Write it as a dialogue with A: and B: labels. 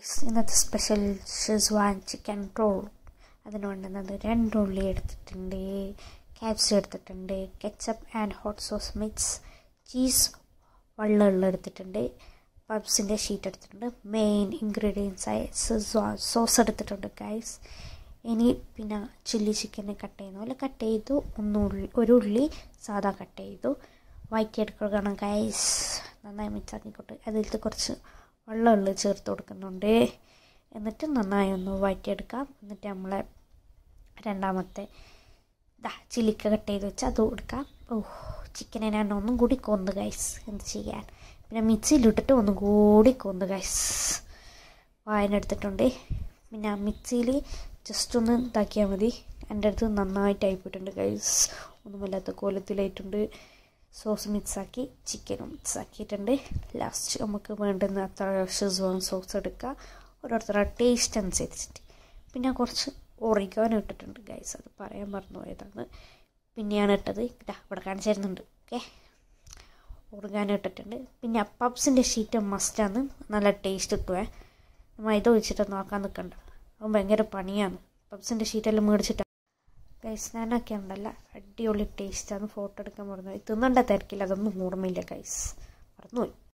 A: guys ഇന്നത്തെ special schezwan chicken roll അതിന് വേണ്ടുന്നത് രണ്ട് ഉള്ളി എടുത്തിട്ടുണ്ട് ക്യാപ്സ് എടുത്തിട്ടുണ്ട് ketchup and hot sauce mix cheese വെള്ളമുള്ള എടുത്തിട്ടുണ്ട് പബ്സിൻ്റെ ഷീറ്റ് എടുത്തിട്ടുണ്ട് മെയിൻ ഇൻഗ്രീഡിയൻസ് ആയ ഷെസ്വാൻ സോസ് എടുത്തിട്ടുണ്ട് ഗൈസ് ഇനി പിന്നെ ചില്ലി ചിക്കൻ കട്ട് ചെയ്യുന്ന പോലെ കട്ട് ചെയ്തു ഒന്ന് ഉള്ളി ഒരു ഉള്ളി സാധാ കട്ട് ചെയ്തു വഴറ്റിയെടുക്കണം ഗൈസ് നന്നായി മിക്സ് ആക്കിക്കോട്ടെ അതിലത്തെ കുറച്ച് വെള്ളമുള്ള ചേർത്ത് കൊടുക്കുന്നുണ്ട് എന്നിട്ട് നന്നായി ഒന്ന് വഴറ്റിയെടുക്കാം എന്നിട്ട് നമ്മളെ രണ്ടാമത്തെ ദാ ചില്ലിക്ക കട്ട് ചെയ്ത് വെച്ച് അത് കൊടുക്കാം ഓ ചിക്കനെ ഞാൻ ഒന്നും കൂടി കൊന്ന് ഗൈസ് എന്ത് ചെയ്യാൻ പിന്നെ മിക്സിയിലിട്ടിട്ട് ഒന്നും കൂടി കൊന്ന് ഗൈസ് വായനെടുത്തിട്ടുണ്ട് പിന്നെ ആ മിക്സിയിൽ ജസ്റ്റ് ഒന്ന് ഇതാക്കിയാൽ മതി എൻ്റെ അടുത്ത് നന്നായിട്ട് ആയിപ്പോയിട്ടുണ്ട് ഗൈസ് ഒന്നുമില്ലാത്ത കോലത്തിലായിട്ടുണ്ട് സോസ് മിക്സാക്കി ചിക്കനും മിക്സ് ആക്കിയിട്ടുണ്ട് ലാസ്റ്റ് നമുക്ക് വേണ്ടുന്ന അത്ര ഷെസ്വാൻ സോസ് എടുക്കുക ഓരോരുത്തരുടെ ടേസ്റ്റ് അനുസരിച്ചിട്ട് പിന്നെ കുറച്ച് ഒറിഗാനോ ഇട്ടിട്ടുണ്ട് ഗൈസ് അത് പറയാൻ മറന്നു പോയതാണ് പിന്നെയാണ് ഇട്ടത് ഇതാ ഇവിടെ കാണിച്ചു തരുന്നുണ്ട് ഓക്കെ ഒറിഗാനോ ഇട്ടിട്ടുണ്ട് പിന്നെ പബ്സിൻ്റെ ഷീറ്റ് മസ്റ്റാണ് നല്ല ടേസ്റ്റ് കിട്ടുവേ മൈദ ഒഴിച്ചിട്ട് നോക്കാൻ നിൽക്കണ്ട അത് ഭയങ്കര പണിയാണ് പബ്സിൻ്റെ ഷീറ്റെല്ലാം മേടിച്ചിട്ട് ഗൈസ് ഞാനൊക്കെ ഉണ്ടല്ല അടിപൊളി ടേസ്റ്റാണ് ഫോട്ടോ എടുക്കാൻ പറഞ്ഞു തിന്നണ്ട തിരക്കില്ല അതൊന്നും ഓർമ്മയില്ല ഗൈസ് മറന്നുപോയി